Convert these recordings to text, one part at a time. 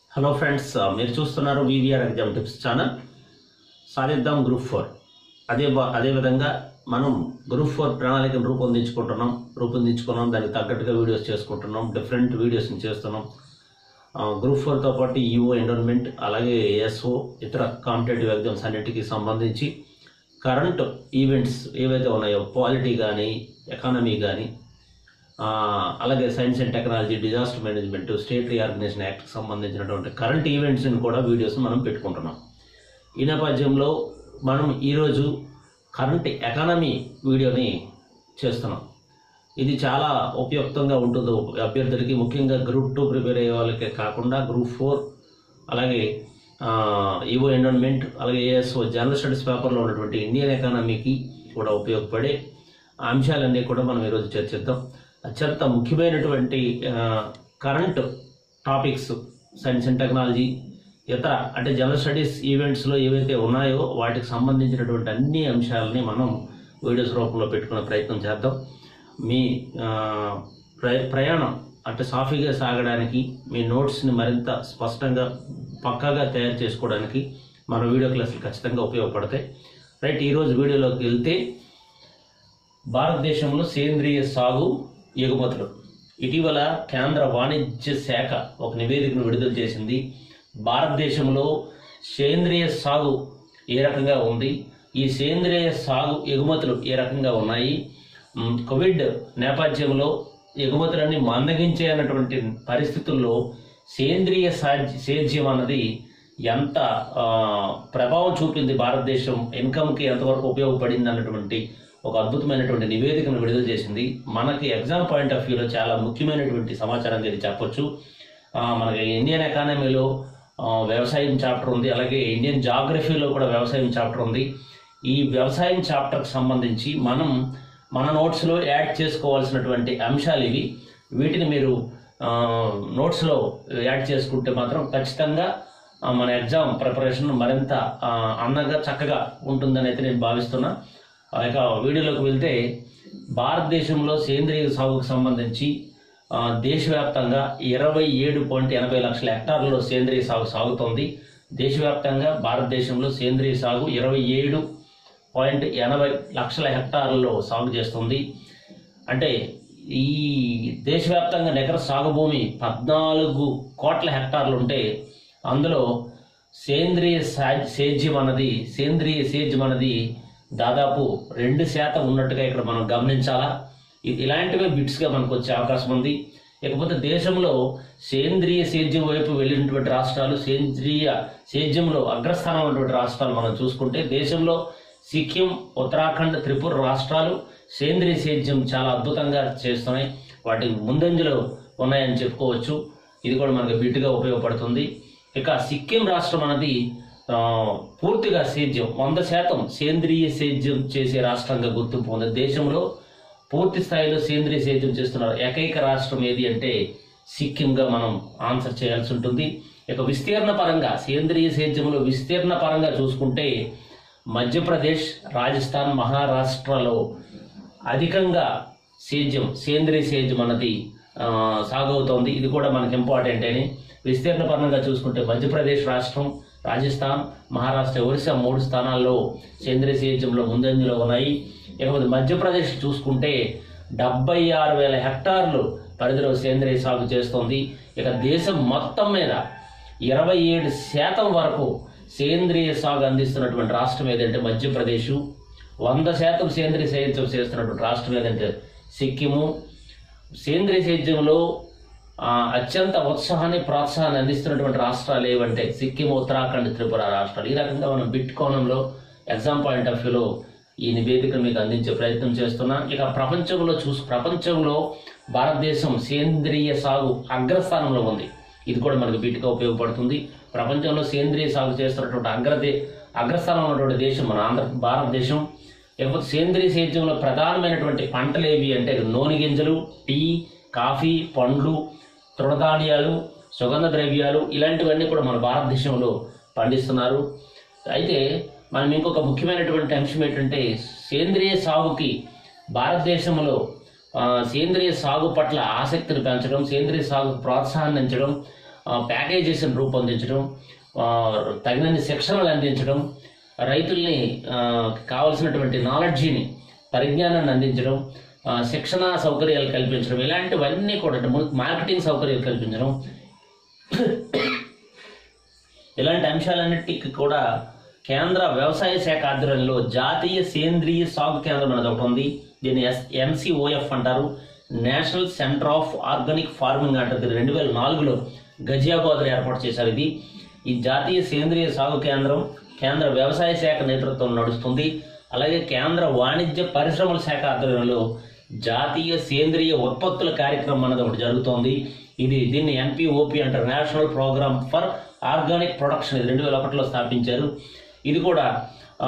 hello friends మీరు చూస్తున్నారు VVR exam tips channel సాధిద్దాం గ్రూప్ ఫోర్ అదే బా- అదే విధంగా మనం గ్రూప్ ఫోర్ ప్రణాళికను రూపొందించుకుంటున్నాం రూపొందించుకున్నాం దానికి తగ్గట్టుగా వీడియోస్ చేసుకుంటున్నాం డిఫరెంట్ వీడియోస్ని చేస్తున్నాం ఆ, గ్రూప్ ఫోర్తో పాటు ఈఓ ఎండోన్మెంట్ అలాగే ఎస్ఓ ఇతర కాంపిటేటివ్ ఎగ్జామ్స్ అన్నిటికీ సంబంధించి కరెంట్ ఈవెంట్స్ ఏవైతే ఉన్నాయో పాలిటీ కానీ ఎకానమీ కానీ ఆ, అలాగే science and technology disaster management state reorganisation యాక్ట్కి సంబంధించినటువంటి కరెంట్ ఈవెంట్స్ని కూడా వీడియోస్ మనం పెట్టుకుంటున్నాం ఈ నేపథ్యంలో మనం ఈరోజు కరెంట్ ఎకానమీ వీడియోని చేస్తున్నాం ఇది చాలా ఉపయుక్తంగా ఉంటుంది అభ్యర్థులకి ముఖ్యంగా గ్రూప్ టూ ప్రిపేర్ అయ్యే వాళ్ళకే కాకుండా గ్రూప్ ఫోర్ అలాగే ఈవో ఎండోన్మెంట్ అలాగే ఏఎస్ఓ జనరల్ స్టడీస్ పేపర్లో ఉన్నటువంటి ఇండియన్ ఎకానమీకి కూడా ఉపయోగపడే అంశాలన్నీ కూడా మనం ఈరోజు చర్చిద్దాం అత్యంత ముఖ్యమైనటువంటి current topics science and technology ఇతర అంటే జనరల్ స్టడీస్ ఈవెంట్స్లో ఏవైతే ఉన్నాయో వాటికి సంబంధించినటువంటి అన్ని అంశాలని మనం వీడియోస్ రూపంలో పెట్టుకునే ప్రయత్నం చేద్దాం మీ ఆ, ప్ర ప్రయాణం అంటే సాఫీగా సాగడానికి మీ నోట్స్ని మరింత స్పష్టంగా పక్కాగా తయారు చేసుకోవడానికి మన వీడియో క్లాసులు ఖచ్చితంగా ఉపయోగపడతాయి రైట్ ఈరోజు వీడియోలోకి వెళ్తే భారతదేశంలో సేంద్రియ సాగు ఎగుమతులు ఇటీవల కేంద్ర వాణిజ్య శాఖ ఒక నివేదికను విడుదల చేసింది భారతదేశంలో సేంద్రియ సాగు ఏ రకంగా ఉంది ఈ సేంద్రియ సాగు ఎగుమతులు ఏ రకంగా ఉన్నాయి మ్, కోవిడ్ నేపథ్యంలో ఎగుమతులన్నీ మందగించే అన్నటువంటి పరిస్థితుల్లో సేంద్రియ సాధ్య సేద్యం అన్నది ఎంత ఆ, ప్రభావం చూపింది భారతదేశం ఇన్కమ్కి ఎంతవరకు ఉపయోగపడింది అన్నటువంటి ఒక అద్భుతమైనటువంటి నివేదికను విడుదల చేసింది మనకి ఎగ్జామ్ పాయింట్ ఆఫ్ వ్యూలో చాలా ముఖ్యమైనటువంటి సమాచారం ఇది చెప్పొచ్చు ఆ, మనకి ఇండియన్ ఎకానమీలో ఆ, వ్యవసాయం చాప్టర్ ఉంది అలాగే ఇండియన్ జాగ్రఫీలో కూడా వ్యవసాయం చాప్టర్ ఉంది ఈ వ్యవసాయం చాప్టర్కి సంబంధించి మనం మన నోట్స్లో యాడ్ చేసుకోవాల్సినటువంటి అంశాలు ఇవి వీటిని మీరు ఆ, నోట్స్లో యాడ్ చేసుకుంటే మాత్రం ఖచ్చితంగా ఆ, మన ఎగ్జామ్ ప్రిపరేషన్ మరింత ఆ, అందంగా చక్కగా ఉంటుందని అయితే నేను భావిస్తున్నా ఆ, ఇక వీడియోలోకి వెళ్తే భారతదేశంలో సేంద్రియ సాగుకు సంబంధించి ఆ, దేశవ్యాప్తంగా ఇరవై ఏడు పాయింట్ ఎనభై లక్షల హెక్టార్లలో సేంద్రియ సాగు సాగుతోంది దేశవ్యాప్తంగా భారతదేశంలో సేంద్రియ సాగు ఇరవై ఏడు పాయింట్ ఎనభై లక్షల హెక్టార్లలో సాగు చేస్తుంది అంటే ఈ దేశవ్యాప్తంగా నికర సాగు భూమి పద్నాలుగు కోట్ల హెక్టార్లు ఉంటే అందులో సేంద్రియ సా- సేద్యం అన్నది సేంద్రియ సేద్యం అన్నది దాదాపు రెండు శాతం ఉన్నట్టుగా ఇక్కడ మనం గమనించాలా ఇ- ఇలాంటివే బిట్స్గా మనకు వచ్చే అవకాశం ఉంది ఇకపోతే దేశంలో సేంద్రియ సేద్యం వైపు వెళ్ళినటువంటి రాష్ట్రాలు సేంద్రియ సేద్యంలో అగ్రస్థానం ఉన్నటువంటి రాష్ట్రాలు మనం చూసుకుంటే దేశంలో సిక్కిం ఉత్తరాఖండ్ త్రిపుర రాష్ట్రాలు సేంద్రియ సేద్యం చాలా అద్భుతంగా చేస్తున్నాయి వాటి ముందంజలో ఉన్నాయని చెప్పుకోవచ్చు ఇది కూడా మనకు బిట్టుగా ఉపయోగపడుతుంది ఇక సిక్కిం రాష్ట్రం అనేది ఆ, పూర్తిగా సేద్యం వంద శాతం సేంద్రియ సేద్యం చేసే రాష్ట్రంగా గుర్తింపు ఉంది దేశంలో పూర్తి స్థాయిలో సేంద్రియ సేద్యం చేస్తున్నారు ఏకైక రాష్ట్రం ఏది అంటే సిక్కింగా మనం ఆన్సర్ చేయాల్సి ఉంటుంది ఇక విస్తీర్ణ పరంగా సేంద్రియ సేద్యంలో విస్తీర్ణ పరంగా చూసుకుంటే మధ్యప్రదేశ్ రాజస్థాన్ మహారాష్ట్రలో అధికంగా సేద్యం సేంద్రియ సేద్యం అన్నది ఆ, సాగవుతోంది ఇది కూడా మనకి ఇంపార్టెంట్ అని విస్తీర్ణ పరంగా చూసుకుంటే మధ్యప్రదేశ్ రాష్ట్రం రాజస్థాన్ మహారాష్ట్ర ఒరిస్సా మూడు స్థానాల్లో సేంద్రియ సేద్యంలో ముందంజలో ఉన్నాయి ఇకపోతే మధ్యప్రదేశ్ చూసుకుంటే డెబ్బై ఆరు వేల హెక్టార్లు పరిధిలో సేంద్రియ సాగు చేస్తోంది ఇక దేశం మొత్తం మీద ఇరవై ఏడు శాతం వరకు సేంద్రియ సాగు అందిస్తున్నటువంటి రాష్ట్రం ఏదంటే మధ్యప్రదేశ్ వంద శాతం సేంద్రియ సేద్యం చేస్తున్నటువంటి రాష్ట్రం ఏదంటే సిక్కిము సేంద్రియ సేద్యంలో ఆ, అత్యంత ఉత్సాహాన్ని ప్రోత్సాహాన్ని అందిస్తున్నటువంటి రాష్ట్రాలు ఏవంటే సిక్కిం ఉత్తరాఖండ్ త్రిపుర రాష్ట్రాలు ఈ రకంగా మనం బిట్ కోణంలో ఎగ్జామ్ పాయింట్ ఆఫ్ వ్యూలో ఈ నివేదికను మీకు అందించే ప్రయత్నం చేస్తున్నా ఇక ప్రపంచంలో చూసు ప్రపంచంలో భారతదేశం సేంద్రియ సాగు అగ్రస్థానంలో ఉంది ఇది కూడా మనకు బిట్గా ఉపయోగపడుతుంది ప్రపంచంలో సేంద్రియ సాగు చేస్తున్నటువంటి అగ్రదే అగ్రస్థానంలో ఉన్నటువంటి దేశం మన ఆంధ్ర భారతదేశం ఇకపోతే సేంద్రియ సేద్యంలో ప్రధానమైనటువంటి పంటలు ఏవి అంటే నూనె గింజలు టీ కాఫీ పండ్లు తృణధాన్యాలు సుగంధ ద్రవ్యాలు ఇలాంటివన్నీ కూడా మన భారతదేశంలో పండిస్తున్నారు అయితే మనం ఇంకొక ముఖ్యమైనటువంటి అంశం ఏంటంటే సేంద్రియ సాగుకి భారతదేశంలో ఆ, సేంద్రియ సాగు పట్ల ఆసక్తిని పెంచడం సేంద్రియ సాగు ప్రోత్సాహాన్ని పెంచడం ప్యాకేజెస్ని రూపొందించడం ఆ, తగినన్ని శిక్షణలు అందించడం రైతుల్ని ఆ, కావలసినటువంటి నాలెడ్జిని పరిజ్ఞానాన్ని అందించడం ఆ, శిక్షణ సౌకర్యాలు కల్పించడం ఇలాంటివన్నీ కూడా అంటే ము- మార్కెటింగ్ సౌకర్యాలు కల్పించడం ఇలాంటి అంశాలన్నిటికీ కూడా కేంద్ర వ్యవసాయ శాఖ ఆధ్వర్యంలో జాతీయ సేంద్రియ సాగు కేంద్రం అనేది ఒకటి ఉంది దీన్ని ఎస్ ఎన్సిఓఎఫ్ అంటారు national centre of organic farming అంటారు ఇది రెండు వేల నాలుగులో గజియాబాద్లో ఏర్పాటు చేశారు ఇది ఈ జాతీయ సేంద్రియ సాగు కేంద్రం కేంద్ర వ్యవసాయ శాఖ నేతృత్వం నడుస్తుంది అలాగే కేంద్ర వాణిజ్య పరిశ్రమల శాఖ ఆధ్వర్యంలో జాతీయ సేంద్రియ ఉత్పత్తుల కార్యక్రమం అనేది ఒకటి జరుగుతోంది ఇది దీన్ని ఎన్పిఓపి అంటారు national programme for organic production ఇది రెండు వేల ఒకటిలో స్థాపించారు ఇది కూడా ఆ,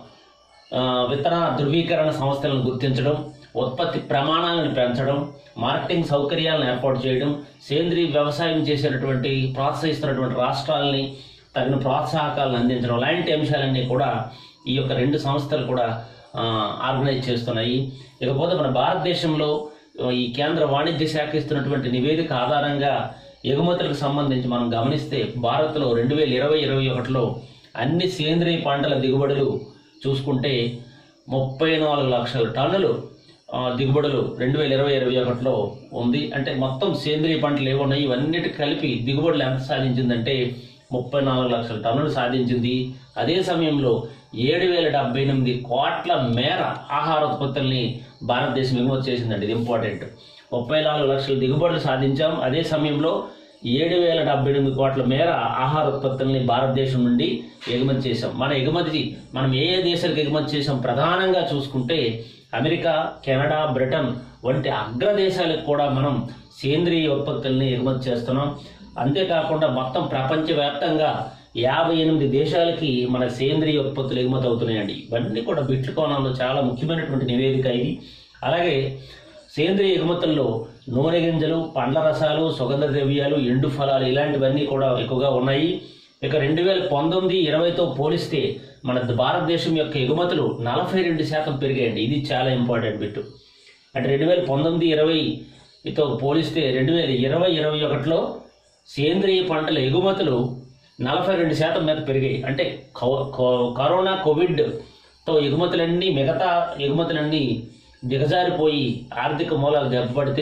ఆ, విత్తన ధృవీకరణ సంస్థలను గుర్తించడం ఉత్పత్తి ప్రమాణాలను పెంచడం మార్కెటింగ్ సౌకర్యాలను ఏర్పాటు చేయడం సేంద్రీయ వ్యవసాయం చేసేటటువంటి ప్రోత్సహిస్తున్నటువంటి రాష్ట్రాలని తగిన ప్రోత్సాహకాలను అందించడం లాంటి అంశాలన్నీ కూడా ఈ యొక్క రెండు సంస్థలు కూడా ఆ, ఆర్గనైజ్ చేస్తున్నాయి ఇకపోతే మన భారతదేశంలో ఈ కేంద్ర వాణిజ్య శాఖ ఇస్తున్నటువంటి నివేదిక ఆధారంగా ఎగుమతులకు సంబంధించి మనం గమనిస్తే భారత్లో రెండు వేల ఇరవై ఇరవై ఒకటిలో అన్ని సేంద్రియ పంటల దిగుబడులు చూసుకుంటే ముప్పై నాలుగు లక్షల టన్నులు ఆ, దిగుబడులు రెండు వేల ఇరవై ఇరవై ఒకటిలో ఉంది అంటే మొత్తం సేంద్రియ పంటలు ఏమున్నాయి ఇవన్నిటి కలిపి దిగుబడులు ఎంత సాధించిందంటే ముప్పై నాలుగు లక్షల టన్నులు సాధించింది అదే సమయంలో ఏడు వేల డెబ్బై ఎనిమిది కోట్ల మేర ఆహార ఉత్పత్తుల్ని భారతదేశం ఎగుమతి చేసిందండి ఇది ఇంపార్టెంట్ ముప్పై నాలుగు లక్షల దిగుబడులు సాధించాం అదే సమయంలో ఏడు వేల డెబ్బై ఎనిమిది కోట్ల మేర ఆహార ఉత్పత్తుల్ని భారతదేశం నుండి ఎగుమతి చేశాం మన ఎగుమతి మనం ఏ ఏ దేశాలకు ఎగుమతి చేసాం ప్రధానంగా చూసుకుంటే అమెరికా కెనడా బ్రిటన్ వంటి అగ్రదేశాలకు కూడా మనం సేంద్రియ ఉత్పత్తుల్ని ఎగుమతి చేస్తున్నాం అంతేకాకుండా మొత్తం ప్రపంచవ్యాప్తంగా యాభై ఎనిమిది దేశాలకి మన సేంద్రియ ఉత్పత్తులు ఎగుమతి అవుతున్నాయండి ఇవన్నీ కూడా బిట్ల కోణంలో చాలా ముఖ్యమైనటువంటి నివేదిక ఇది అలాగే సేంద్రియ ఎగుమతుల్లో నూనె గింజలు పండ్ల రసాలు సుగంధ ద్రవ్యాలు ఎండు ఫలాలు ఇలాంటివన్నీ కూడా ఎక్కువగా ఉన్నాయి ఇక రెండు వేల పంతొమ్మిది ఇరవైతో పోలిస్తే మన భారతదేశం యొక్క ఎగుమతులు నలభై రెండు శాతం పెరిగాయండి ఇది చాలా ఇంపార్టెంట్ బిట్టు అంటే రెండు వేల పంతొమ్మిది ఇరవైతో పోలిస్తే రెండు వేల ఇరవై ఇరవై ఒకటిలో సేంద్రియ పంటల ఎగుమతులు నలభై రెండు శాతం మీద పెరిగాయి అంటే కో- కో- కరోనా కోవిడ్తో ఎగుమతులన్నీ మిగతా ఎగుమతులన్నీ దిగజారిపోయి ఆర్థిక మూలాలు దెబ్బపడితే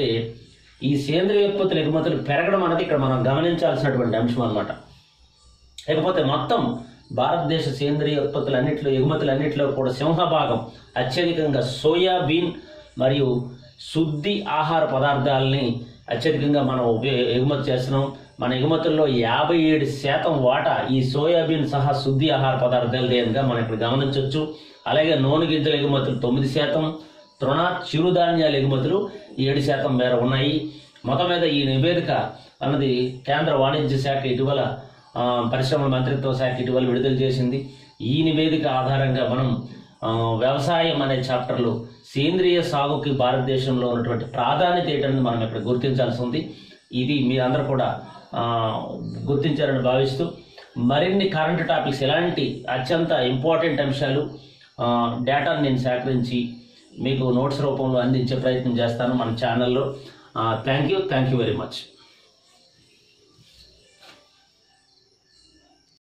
ఈ సేంద్రియ ఉత్పత్తుల ఎగుమతులు పెరగడం అనేది ఇక్కడ మనం గమనించాల్సినటువంటి అంశం అన్నమాట లేకపోతే మొత్తం భారతదేశ సేంద్రియ ఉత్పత్తులన్నింటిలో ఎగుమతులన్నింటిలో కూడా సింహభాగం అత్యధికంగా సోయాబీన్ మరియు శుద్ధి ఆహార పదార్థాలని అత్యధికంగా మనం ఉపయో- ఎగుమతి చేస్తున్నాం మన ఎగుమతుల్లో యాభై ఏడు శాతం వాటా ఈ సోయాబీన్ సహా శుద్ధి ఆహార పదార్థాలు దేనిగా మనం ఇక్కడ గమనించవచ్చు అలాగే నూనె గింజల ఎగుమతులు తొమ్మిది శాతం తృణ చిరుధాన్యాల ఎగుమతులు ఏడు శాతం మేర ఉన్నాయి మొత్తం మీద ఈ నివేదిక అన్నది కేంద్ర వాణిజ్య శాఖ ఇటీవల ఆ, పరిశ్రమల మంత్రిత్వ శాఖ ఇటీవల విడుదల చేసింది ఈ నివేదిక ఆధారంగా మనం ఆ, వ్యవసాయం అనే చాప్టర్లో సేంద్రియ సాగుకి భారతదేశంలో ఉన్నటువంటి ప్రాధాన్యత ఏంటనేది మనం ఇక్కడ గుర్తించాల్సి ఉంది ఇది మీరందరూ కూడా ఆ, గుర్తించారని భావిస్తూ మరిన్ని కరెంట్ టాపిక్స్ ఎలాంటి అత్యంత ఇంపార్టెంట్ అంశాలు ఆ, డేటాను నేను సేకరించి మీకు నోట్స్ రూపంలో అందించే ప్రయత్నం చేస్తాను మన ఛానల్లో thank you thank you very much